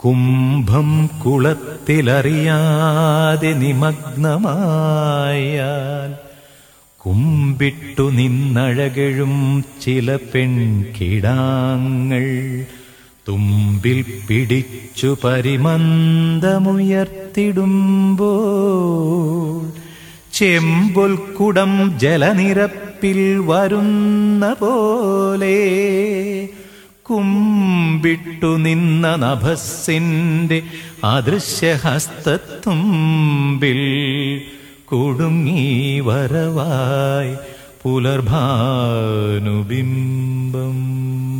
കുംഭം കുളത്തിലറിയാതെ നിമഗ്നമായാൽ കുമ്പിട്ടു നിന്നഴകഴും ചില പെൺകിടാങ്ങൾ തുമ്പിൽ പിടിച്ചു പരിമന്ദമുയർത്തിടുമ്പോൾ ചെമ്പൊൽ കുടം ജലനിരപ്പിൽ വരുന്ന പോലെ കുമ്പിട്ടു നിന്ന നഭസ്സിന്റെ അദൃശ്യഹസ്തത്തുമ്പിൽ കുടുങ്ങി വരവായി പുലർഭാനുബിംബം